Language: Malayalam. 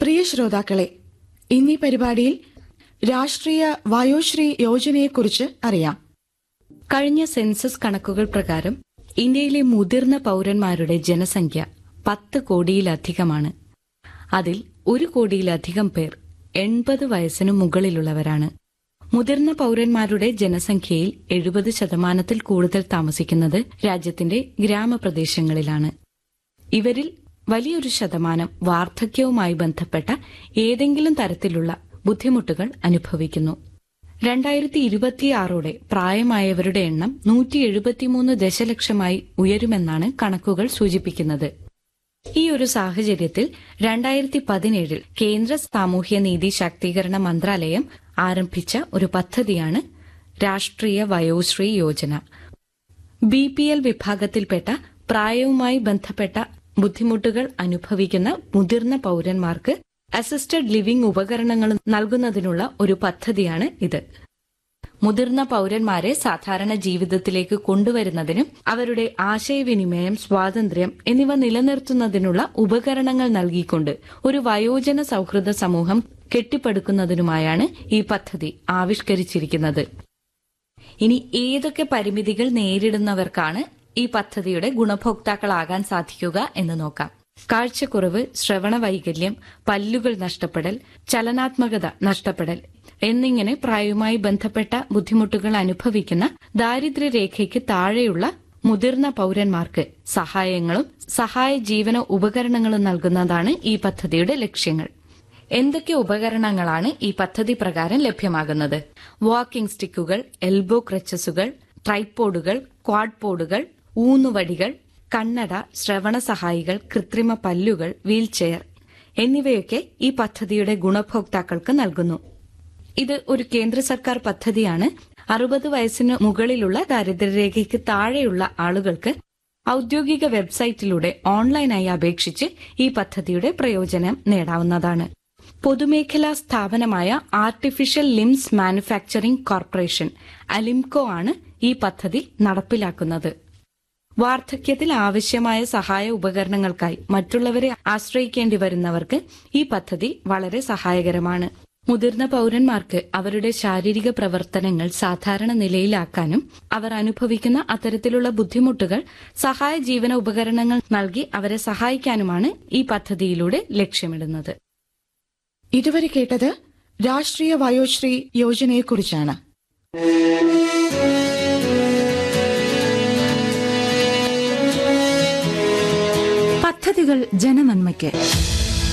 പ്രിയ ശ്രോതാക്കളെ ഇന്നീ പരിപാടിയിൽ രാഷ്ട്രീയ വയോശ്രീ യോജനയെക്കുറിച്ച് അറിയാം കഴിഞ്ഞ സെൻസസ് കണക്കുകൾ പ്രകാരം ഇന്ത്യയിലെ മുതിർന്ന പൌരന്മാരുടെ ജനസംഖ്യ പത്ത് കോടിയിലധികമാണ് അതിൽ ഒരു കോടിയിലധികം പേർ എൺപത് വയസ്സിനു മുകളിലുള്ളവരാണ് മുതിർന്ന പൌരന്മാരുടെ ജനസംഖ്യയിൽ എഴുപത് ശതമാനത്തിൽ കൂടുതൽ താമസിക്കുന്നത് രാജ്യത്തിന്റെ ഗ്രാമപ്രദേശങ്ങളിലാണ് ഇവരിൽ വലിയൊരു ശതമാനം വാർദ്ധക്യവുമായി ബന്ധപ്പെട്ട ഏതെങ്കിലും തരത്തിലുള്ള ബുദ്ധിമുട്ടുകൾ അനുഭവിക്കുന്നു രണ്ടായിരത്തി ഇരുപത്തിയാറോടെ പ്രായമായവരുടെ എണ്ണം നൂറ്റി എഴുപത്തിമൂന്ന് ദശലക്ഷമായി ഉയരുമെന്നാണ് കണക്കുകൾ സൂചിപ്പിക്കുന്നത് ഈ ഒരു സാഹചര്യത്തിൽ രണ്ടായിരത്തി പതിനേഴിൽ കേന്ദ്ര സാമൂഹ്യനീതി ശാക്തീകരണ മന്ത്രാലയം ആരംഭിച്ച ഒരു പദ്ധതിയാണ് Rashtriya Vayoshri Yojana B P L വിഭാഗത്തിൽപ്പെട്ട പ്രായവുമായി ബന്ധപ്പെട്ട ബുദ്ധിമുട്ടുകൾ അനുഭവിക്കുന്ന മുതിർന്ന പൌരന്മാർക്ക് അസിസ്റ്റഡ് ലിവിംഗ് ഉപകരണങ്ങൾ നൽകുന്നതിനുള്ള ഒരു പദ്ധതിയാണ് ഇത് മുതിർന്ന പൌരന്മാരെ സാധാരണ ജീവിതത്തിലേക്ക് കൊണ്ടുവരുന്നതിനും അവരുടെ ആശയവിനിമയം സ്വാതന്ത്ര്യം എന്നിവ നിലനിർത്തുന്നതിനുള്ള ഉപകരണങ്ങൾ നൽകിക്കൊണ്ട് ഒരു വയോജന സൌഹൃദ സമൂഹം കെട്ടിപ്പടുക്കുന്നതിനുമായാണ് ഈ പദ്ധതി ആവിഷ്കരിച്ചിരിക്കുന്നത് ഇനി ഏതൊക്കെ പരിമിതികൾ നേരിടുന്നവർക്കാണ് ഈ പദ്ധതിയുടെ ഗുണഭോക്താക്കളാകാൻ സാധിക്കുക എന്ന് നോക്കാം കാഴ്ചക്കുറവ് ശ്രവണ വൈകല്യം പല്ലുകൾ നഷ്ടപ്പെടൽ ചലനാത്മകത നഷ്ടപ്പെടൽ എന്നിങ്ങനെ പ്രായവുമായി ബന്ധപ്പെട്ട ബുദ്ധിമുട്ടുകൾ അനുഭവിക്കുന്ന ദാരിദ്ര്യരേഖയ്ക്ക് താഴെയുള്ള മുതിർന്ന പൌരന്മാർക്ക് സഹായങ്ങളും സഹായ ജീവന ഉപകരണങ്ങളും നൽകുന്നതാണ് ഈ പദ്ധതിയുടെ ലക്ഷ്യങ്ങൾ എന്തൊക്കെ ഉപകരണങ്ങളാണ് ഈ പദ്ധതി പ്രകാരം ലഭ്യമാകുന്നത് വാക്കിംഗ് സ്റ്റിക്കുകൾ എൽബോ ക്രച്ചസുകൾ ട്രൈപ്പോഡുകൾ ക്വാഡ്പോഡുകൾ ഊന്നുവടികൾ കണ്ണട ശ്രവണ സഹായികൾ കൃത്രിമ പല്ലുകൾ വീൽചെയർ എന്നിവയൊക്കെ ഈ പദ്ധതിയുടെ ഗുണഭോക്താക്കൾക്ക് നൽകുന്നു ഇത് ഒരു കേന്ദ്ര സർക്കാർ പദ്ധതിയാണ് അറുപത് വയസ്സിന് മുകളിലുള്ള ദാരിദ്ര്യരേഖയ്ക്ക് താഴെയുള്ള ആളുകൾക്ക് ഔദ്യോഗിക വെബ്സൈറ്റിലൂടെ ഓൺലൈനായി അപേക്ഷിച്ച് ഈ പദ്ധതിയുടെ പ്രയോജനം നേടാവുന്നതാണ് പൊതുമേഖലാ സ്ഥാപനമായ artificial limbs manufacturing corporation Alimco ആണ് ഈ പദ്ധതി നടപ്പിലാക്കുന്നത് വാർദ്ധക്യത്തിൽ ആവശ്യമായ സഹായ ഉപകരണങ്ങൾക്കായി മറ്റുള്ളവരെ ആശ്രയിക്കേണ്ടി വരുന്നവർക്ക് ഈ പദ്ധതി വളരെ സഹായകരമാണ് മുതിർന്ന പൌരന്മാർക്ക് അവരുടെ ശാരീരിക പ്രവർത്തനങ്ങൾ സാധാരണ നിലയിലാക്കാനും അവർ അനുഭവിക്കുന്ന അത്തരത്തിലുള്ള ബുദ്ധിമുട്ടുകൾ സഹായ ജീവന ഉപകരണങ്ങൾ നൽകി അവരെ സഹായിക്കാനുമാണ് ഈ പദ്ധതിയിലൂടെ ലക്ഷ്യമിടുന്നത് ഇതുവരെ കേട്ടത് രാഷ്ട്രീയ വയോശ്രീ യോജനയെക്കുറിച്ചാണ് പദ്ധതികൾ ജനനന്മയ്ക്ക്